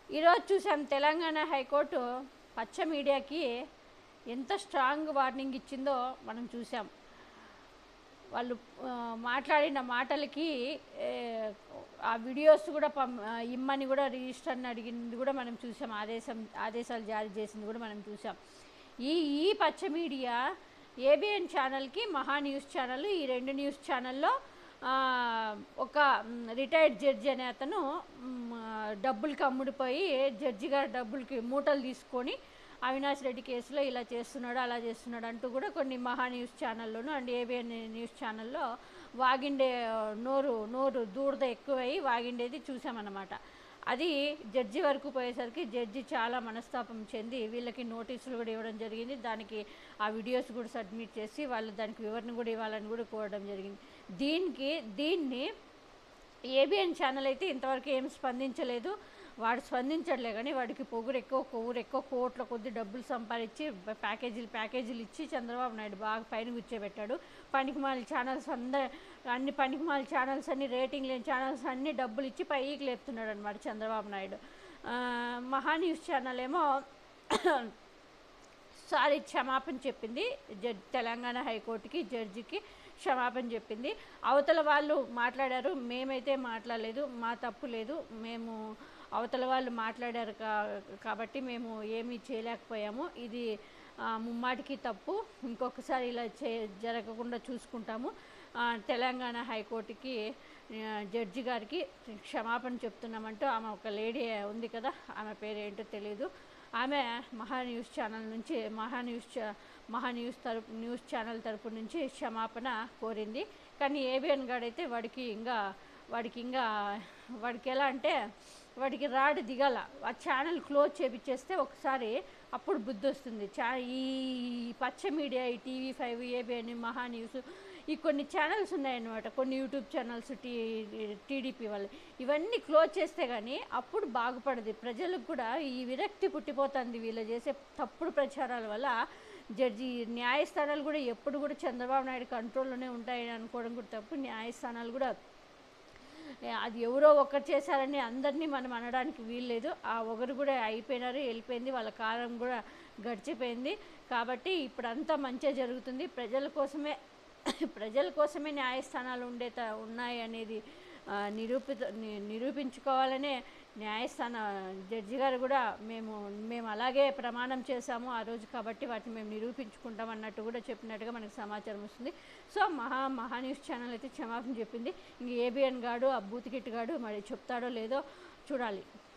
ఈరోజు చూసాం తెలంగాణ హైకోర్టు పచ్చ మీడియాకి ఎంత స్ట్రాంగ్ వార్నింగ్ ఇచ్చిందో మనం చూసాం వాళ్ళు ఆ, మాట్లాడిన మాటలకి ఏ, ఆ వీడియోస్ కూడా పం ఆ, ఇమ్మని కూడా రిజిస్టర్ని అడిగింది కూడా మనం చూసాం ఆదేశం ఆదేశాలు జారీ చేసింది కూడా మనం చూసాం ఈ ఈ పచ్చ మీడియా ఏబిఎన్ ఛానల్కి మహా న్యూస్ ఛానల్ ఈ రెండు న్యూస్ ఛానల్లో ఆ, ఒక రిటైర్డ్ జడ్జి అనే అతను మ్, ఆ, డబ్బులకి అమ్ముడిపోయి జడ్జి గారు డబ్బులకి మూటలు తీసుకొని అవినాష్ రెడ్డి కేసులో ఇలా చేస్తున్నాడు అలా చేస్తున్నాడు అంటూ కూడా కొన్ని మహా న్యూస్ ఛానల్లోనూ అండ్ ఏబిఎన్ న్యూస్ ఛానల్లో వాగిండే నోరు నోరు దూరద ఎక్కువై వాగిండేది చూసామన్నమాట అది జడ్జి వరకు పోయేసరికి జడ్జి చాలా మనస్తాపం చెంది వీళ్ళకి నోటీసులు కూడా ఇవ్వడం జరిగింది దానికి ఆ వీడియోస్ కూడా సబ్మిట్ చేసి వాళ్ళు దానికి వివరణ కూడా ఇవ్వాలని కూడా కోరడం జరిగింది దీనికి దీన్ని ఏబిఎన్ ఛానల్ అయితే ఇంతవరకు ఏం స్పందించలేదు వాడు స్పందించట్లే కానీ వాడికి పొగురు ఎక్కువ కొవ్వురు ఎక్కువ కోట్ల కొద్ది డబ్బులు సంపాదించి బ- ప్యాకేజీలు ప్యాకేజీలు ఇచ్చి చంద్రబాబు నాయుడు బాగా పైన కూర్చోబెట్టాడు పనికిమాల ఛానల్స్ అందరు అన్ని పనికిమాల ఛానల్స్ అన్ని రేటింగ్ లేని ఛానల్స్ అన్ని డబ్బులు ఇచ్చి పైకి లేపుతున్నాడు అనమాట చంద్రబాబు నాయుడు ఆ, మహా న్యూస్ ఛానల్ ఏమో సారీ క్షమాపణ చెప్పింది జడ్ తెలంగాణ హైకోర్టుకి జడ్జికి క్షమాపణ చెప్పింది అవతల వాళ్ళు మాట్లాడారు మేమైతే మాట్లాడలేదు మా తప్పు లేదు మేము అవతల వాళ్ళు మాట్లాడారు కా కాబట్టి మేము ఏమీ చేయలేకపోయాము ఇది ఆ, ముమ్మాటికి తప్పు ఇంకొకసారి ఇలా చే జరగకుండా చూసుకుంటాము ఆ, తెలంగాణ హైకోర్టుకి ఆ, జడ్జి గారికి క్షమాపణ చెప్తున్నామంటూ ఆమె ఒక లేడీ ఉంది కదా ఆమె పేరు ఏంటో తెలియదు ఆమె మహా న్యూస్ ఛానల్ నుంచి మహా న్యూస్ ఛా- మహా న్యూస్ తరపు న్యూస్ ఛానల్ తరపు నుంచి క్షమాపణ కోరింది కానీ ఏబిఎన్ గాడైతే వాడికి ఇంకా వాడికి ఇంకా వాడికి ఎలా అంటే వాడికి రాడు దిగాల ఆ ఛానల్ క్లోజ్ చేపించేస్తే ఒకసారి అప్పుడు బుద్ధి వస్తుంది చా ఈ పచ్చ మీడియా ఈ TV five ABN Maha news ఈ కొన్ని ఛానల్స్ ఉన్నాయన్నమాట కొన్ని యూట్యూబ్ ఛానల్స్ టీ టీడీపీ వాళ్ళు ఇవన్నీ క్లోజ్ చేస్తే కానీ అప్పుడు బాగుపడదు ప్రజలకు కూడా ఈ విరక్తి పుట్టిపోతుంది వీళ్ళు చేసే తప్పుడు ప్రచారాల వల్ల జడ్జి న్యాయస్థానాలు కూడా ఎప్పుడు కూడా చంద్రబాబు నాయుడు కంట్రోల్లోనే ఉంటాయని అనుకోవడం కూడా తప్పు న్యాయస్థానాలు కూడా ఏ, అది ఎవరో ఒకరు చేశారని అందరినీ మనం అనడానికి వీల్లేదు ఆ ఒకరు కూడా అయిపోయినారు వెళ్ళిపోయింది వాళ్ళ కాలం కూడా గడిచిపోయింది కాబట్టి ఇప్పుడు అంతా మంచిగా జరుగుతుంది ప్రజల కోసమే ప్రజల కోసమే న్యాయస్థానాలు ఉండే త- ఉన్నాయి అనేది ఆ, నిరూపిత ని- నిరూపించుకోవాలనే న్యాయస్థాన జడ్జి గారు కూడా మేము మేము అలాగే ప్రమాణం చేశాము ఆ రోజు కాబట్టి వాటిని మేము నిరూపించుకుంటాం అన్నట్టు కూడా చెప్పినట్టుగా మనకు సమాచారం వస్తుంది సో మహా మహా న్యూస్ ఛానల్ అయితే క్షమాపణ చెప్పింది ఇంక ఏబిఎన్ గాడు ఆ బూతికిట్ గాడు మరి చెప్తాడో లేదో చూడాలి